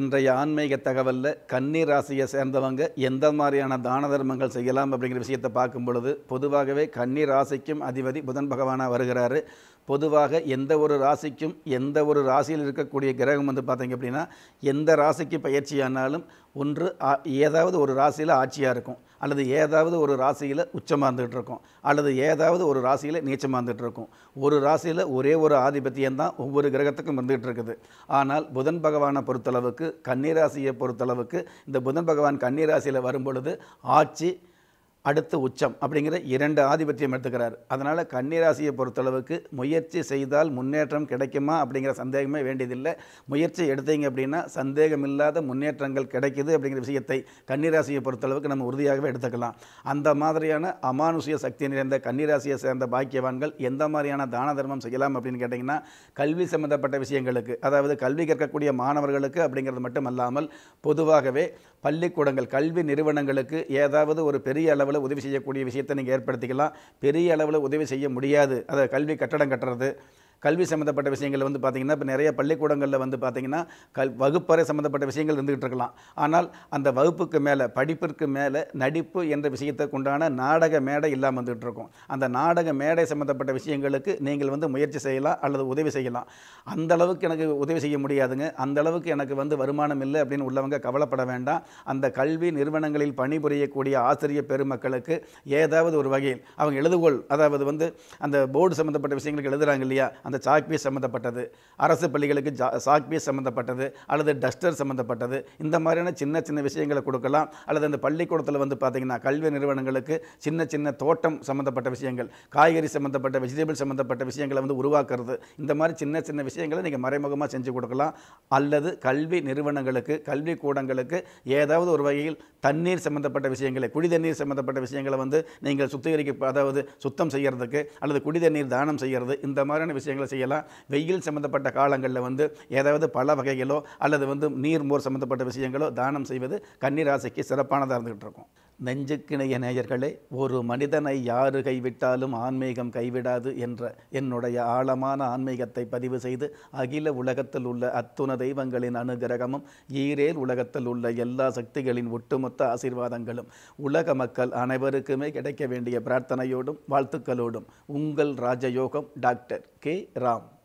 இன்றைய ஆன்மீக தகவலில் கன்னி ராசியை சேர்ந்தவங்க எந்த மாதிரியான தான தர்மங்கள் செய்யலாம் அப்படிங்கிற விஷயத்தை பார்க்கும் பொழுது பொதுவாகவே கன்னி ராசிக்கும் அதிபதி புதன் பகவானாக வருகிறாரு பொதுவாக எந்த ஒரு ராசிக்கும் எந்த ஒரு ராசியில் இருக்கக்கூடிய கிரகம் வந்து பார்த்தீங்க அப்படின்னா எந்த ராசிக்கு பயிற்சியானாலும் ஒன்று ஆ- ஏதாவது ஒரு ராசியில் ஆட்சியாக இருக்கும் அல்லது ஏதாவது ஒரு ராசியில் உச்சமாக இருந்துகிட்டு இருக்கும் அல்லது ஏதாவது ஒரு ராசியில் நீச்சமாக இருந்துகிட்டு இருக்கும் ஒரு ராசியில் ஒரே ஒரு ஆதிபத்தியம் தான் ஒவ்வொரு கிரகத்துக்கும் இருந்துகிட்டு இருக்குது ஆனால் புதன் பகவானை பொறுத்தளவுக்கு கன்னிராசியை பொறுத்தளவுக்கு இந்த புதன் பகவான் கன்னிராசியில் வரும் பொழுது ஆட்சி அடுத்து உச்சம் அப்படிங்கிற இரண்டு ஆதிபத்தியம் எடுத்துக்கிறார் அதனால் கன்னிராசியை பொறுத்தளவுக்கு முயற்சி செய்தால் முன்னேற்றம் கிடைக்குமா அப்படிங்கிற சந்தேகமே வேண்டியதில்லை முயற்சி எடுத்தீங்க அப்படின்னா சந்தேகமில்லாத முன்னேற்றங்கள் கிடைக்குது அப்படிங்கிற விஷயத்தை கன்னிராசியை பொறுத்தளவுக்கு நம்ம உறுதியாகவே எடுத்துக்கலாம் அந்த மாதிரியான அமானுஷ்ய சக்தி நிறைந்த கன்னிராசியை சேர்ந்த பாக்கியவான்கள் எந்த மாதிரியான தான தர்மம் செய்யலாம் அப்படின்னு கேட்டிங்கன்னா கல்வி சம்பந்தப்பட்ட விஷயங்களுக்கு அதாவது கல்வி கற்கக்கூடிய மாணவர்களுக்கு அப்படிங்கிறது மட்டும் அல்லாமல் பொதுவாகவே பள்ளிக்கூடங்கள் கல்வி நிறுவனங்களுக்கு ஏதாவது ஒரு பெரிய அளவில் உதவி செய்யக்கூடிய விஷயத்தை நீங்கள் ஏற்படுத்திக்கலாம் பெரிய அளவில் உதவி செய்ய முடியாது அதை கல்வி கட்டடம் கட்டுறது கல்வி சம்மந்தப்பட்ட விஷயங்கள் வந்து பார்த்திங்கன்னா இப்போ நிறைய பள்ளிக்கூடங்களில் வந்து பார்த்திங்கன்னா கல் வகுப்பறை சம்மந்தப்பட்ட விஷயங்கள் இருந்துகிட்டு இருக்கலாம் ஆனால் அந்த வகுப்புக்கு மேலே படிப்பிற்கு மேலே நடிப்பு என்ற விஷயத்துக்கு உண்டான நாடக மேடை இல்லாமல் வந்துகிட்டு இருக்கும் அந்த நாடக மேடை சம்மந்தப்பட்ட விஷயங்களுக்கு நீங்கள் வந்து முயற்சி செய்யலாம் அல்லது உதவி செய்யலாம் அந்த அளவுக்கு எனக்கு உதவி செய்ய முடியாதுங்க அந்த அளவுக்கு எனக்கு வந்து வருமானம் இல்லை அப்படின்னு உள்ளவங்க கவலைப்பட வேண்டாம் அந்த கல்வி நிறுவனங்களில் பணிபுரியக்கூடிய ஆசிரியர் பெருமக்களுக்கு ஏதாவது ஒரு வகையில் அவங்க எழுதுகோள் அதாவது வந்து அந்த போர்டு சம்மந்தப்பட்ட விஷயங்களுக்கு எழுதுறாங்க இல்லையா அந்த சாக் பீஸ் சம்மந்தப்பட்டது அரசு பள்ளிகளுக்கு ஜா சாக் பீஸ் சம்மந்தப்பட்டது அல்லது டஸ்டர் சம்மந்தப்பட்டது இந்த மாதிரியான சின்ன சின்ன விஷயங்களை கொடுக்கலாம் அல்லது அந்த பள்ளிக்கூடத்தில் வந்து பார்த்திங்கன்னா கல்வி நிறுவனங்களுக்கு சின்ன சின்ன தோட்டம் சம்மந்தப்பட்ட விஷயங்கள் காய்கறி சம்மந்தப்பட்ட வெஜிடபிள் சம்மந்தப்பட்ட விஷயங்களை வந்து உருவாக்குறது இந்த மாதிரி சின்ன சின்ன விஷயங்களை நீங்கள் மறைமுகமாக செஞ்சு கொடுக்கலாம் அல்லது கல்வி நிறுவனங்களுக்கு கல்வி கூடங்களுக்கு ஏதாவது ஒரு வகையில் தண்ணீர் சம்மந்தப்பட்ட விஷயங்களை குடி தண்ணீர் சம்மந்தப்பட்ட விஷயங்களை வந்து நீங்கள் சுத்திகரிக்க அதாவது சுத்தம் செய்யறதுக்கு அல்லது குடி தண்ணீர் தானம் செய்யறது இந்த மாதிரியான விஷயங்களை செய்யலாம் வெயில் சம்மந்தப்பட்ட காலங்களில் வந்து ஏதாவது பல வகைகளோ அல்லது வந்து நீர் மோர் சம்மந்தப்பட்ட விஷயங்களோ தானம் செய்வது கன்னிராசிக்கு சிறப்பானதாக இருந்துகிட்டு இருக்கும் நெஞ்சுக்கிணைய நேயர்களே ஒரு மனிதனை யாரு கைவிட்டாலும் ஆன்மீகம் கைவிடாது என்ற என்னுடைய ஆழமான ஆன்மீகத்தை பதிவு செய்து அகில உலகத்தில் உள்ள அத்துண தெய்வங்களின் அனுகிரகமும் ஈரேல் உலகத்தில் உள்ள எல்லா சக்திகளின் ஒட்டுமொத்த ஆசீர்வாதங்களும் உலக மக்கள் அனைவருக்குமே கிடைக்க வேண்டிய பிரார்த்தனையோடும் வாழ்த்துக்களோடும் உங்கள் ராஜயோகம் டாக்டர் கே ராம்